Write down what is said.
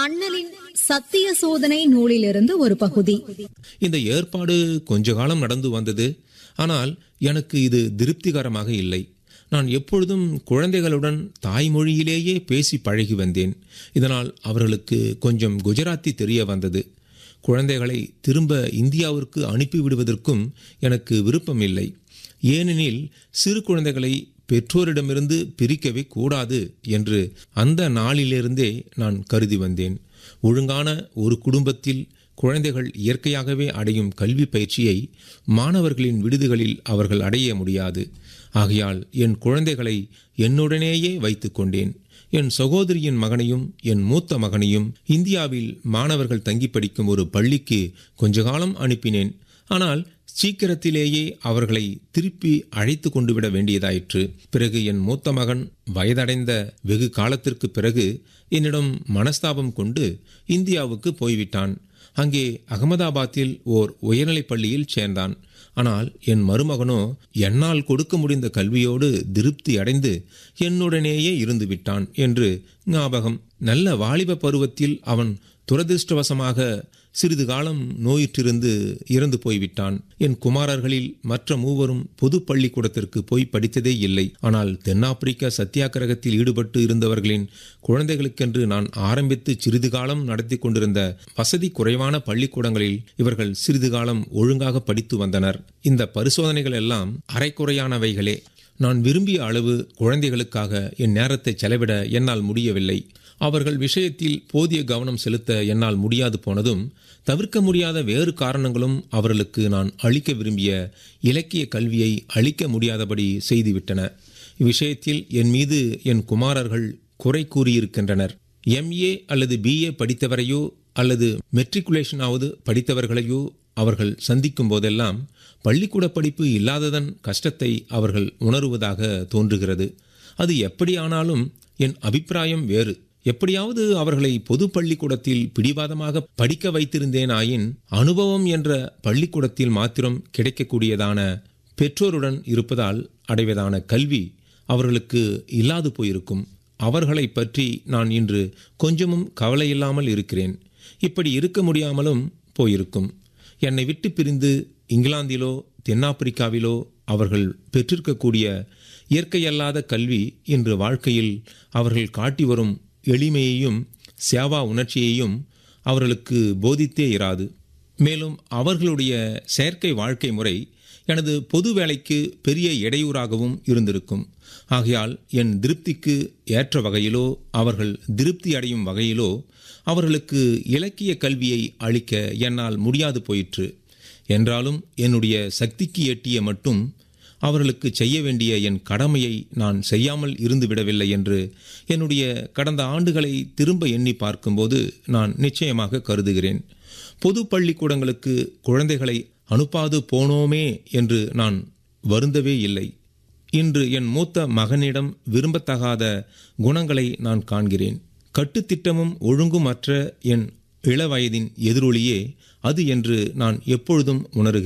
அண்ணலின் சத்திய சோதனை நூலிலிருந்து ஒரு பகுதி இந்த ஏற்பாடு கொஞ்ச காலம் நடந்து வந்தது ஆனால் எனக்கு இது திருப்திகரமாக இல்லை நான் எப்பொழுதும் குழந்தைகளுடன் தாய்மொழியிலேயே பேசி பழகி வந்தேன் இதனால் அவர்களுக்கு கொஞ்சம் குஜராத்தி தெரிய வந்தது குழந்தைகளை திரும்ப இந்தியாவிற்கு அனுப்பிவிடுவதற்கும் எனக்கு விருப்பம் இல்லை ஏனெனில் சிறு குழந்தைகளை பெற்றோரிடமிருந்து பிரிக்கவே கூடாது என்று அந்த நாளிலிருந்தே நான் கருதி வந்தேன் ஒழுங்கான ஒரு குடும்பத்தில் குழந்தைகள் இயற்கையாகவே அடையும் கல்வி பயிற்சியை மாணவர்களின் விடுதிகளில் அவர்கள் அடைய முடியாது ஆகையால் என் குழந்தைகளை என்னுடனேயே வைத்துக் கொண்டேன் என் சகோதரியின் மகனையும் என் மூத்த மகனையும் இந்தியாவில் மாணவர்கள் தங்கி படிக்கும் ஒரு பள்ளிக்கு கொஞ்ச காலம் அனுப்பினேன் ஆனால் சீக்கிரத்திலேயே அவர்களை திருப்பி அழைத்து கொண்டு விட வேண்டியதாயிற்று பிறகு என் மூத்த மகன் வயதடைந்த வெகு காலத்திற்கு பிறகு என்னிடம் மனஸ்தாபம் கொண்டு இந்தியாவுக்கு போய்விட்டான் அங்கே அகமதாபாத்தில் ஓர் உயர்நிலைப் பள்ளியில் சேர்ந்தான் ஆனால் என் மருமகனோ என்னால் கொடுக்க முடிந்த கல்வியோடு திருப்தி அடைந்து என்னுடனேயே இருந்து விட்டான் என்று ஞாபகம் நல்ல வாலிப பருவத்தில் அவன் துரதிருஷ்டவசமாக சிறிது காலம் நோயுற்றிருந்து இறந்து போய்விட்டான் என் குமாரர்களில் மற்ற மூவரும் பொது பள்ளிக்கூடத்திற்கு போய் படித்ததே இல்லை ஆனால் தென்னாப்பிரிக்க சத்தியாகிரகத்தில் ஈடுபட்டு இருந்தவர்களின் குழந்தைகளுக்கென்று நான் ஆரம்பித்து சிறிது காலம் நடத்தி கொண்டிருந்த வசதி குறைவான பள்ளிக்கூடங்களில் இவர்கள் சிறிது காலம் ஒழுங்காக படித்து வந்தனர் இந்த பரிசோதனைகள் எல்லாம் அரைக்குறையானவைகளே நான் விரும்பிய அளவு குழந்தைகளுக்காக என் நேரத்தை செலவிட என்னால் முடியவில்லை அவர்கள் விஷயத்தில் போதிய கவனம் செலுத்த என்னால் முடியாது போனதும் தவிர்க்க முடியாத வேறு காரணங்களும் அவர்களுக்கு நான் அளிக்க விரும்பிய இலக்கிய கல்வியை அளிக்க முடியாதபடி செய்துவிட்டன இவ்விஷயத்தில் என் மீது என் குமாரர்கள் குறை கூறியிருக்கின்றனர் எம்ஏ அல்லது பிஏ படித்தவரையோ அல்லது மெட்ரிகுலேஷனாவது படித்தவர்களையோ அவர்கள் சந்திக்கும் போதெல்லாம் பள்ளிக்கூட படிப்பு இல்லாததன் கஷ்டத்தை அவர்கள் உணருவதாக தோன்றுகிறது அது எப்படியானாலும் என் அபிப்பிராயம் வேறு எப்படியாவது அவர்களை பொது பள்ளிக்கூடத்தில் பிடிவாதமாக படிக்க வைத்திருந்தேனாயின் அனுபவம் என்ற பள்ளிக்கூடத்தில் மாத்திரம் கிடைக்கக்கூடியதான பெற்றோருடன் இருப்பதால் அடைவதான கல்வி அவர்களுக்கு இல்லாது போயிருக்கும் அவர்களை பற்றி நான் இன்று கொஞ்சமும் கவலையில்லாமல் இருக்கிறேன் இப்படி இருக்க முடியாமலும் போயிருக்கும் என்னை விட்டு பிரிந்து இங்கிலாந்திலோ தென்னாப்பிரிக்காவிலோ அவர்கள் பெற்றிருக்கக்கூடிய இயற்கையல்லாத கல்வி இன்று வாழ்க்கையில் அவர்கள் காட்டி வரும் எளிமையையும் சேவா உணர்ச்சியையும் அவர்களுக்கு போதித்தே இராது மேலும் அவர்களுடைய செயற்கை வாழ்க்கை முறை எனது பொது வேலைக்கு பெரிய இடையூறாகவும் இருந்திருக்கும் ஆகையால் என் திருப்திக்கு ஏற்ற வகையிலோ அவர்கள் திருப்தி அடையும் வகையிலோ அவர்களுக்கு இலக்கிய கல்வியை அளிக்க என்னால் முடியாது போயிற்று என்றாலும் என்னுடைய சக்திக்கு எட்டிய மட்டும் அவர்களுக்கு செய்ய வேண்டிய என் கடமையை நான் செய்யாமல் இருந்து விடவில்லை என்று என்னுடைய கடந்த ஆண்டுகளை திரும்ப எண்ணி பார்க்கும்போது நான் நிச்சயமாக கருதுகிறேன் பொது பள்ளிக்கூடங்களுக்கு குழந்தைகளை அனுப்பாது போனோமே என்று நான் வருந்தவே இல்லை இன்று என் மூத்த மகனிடம் விரும்பத்தகாத குணங்களை நான் காண்கிறேன் கட்டுத்திட்டமும் ஒழுங்குமற்ற என் இளவயதின் எதிரொலியே அது என்று நான் எப்பொழுதும் உணர்கிறேன்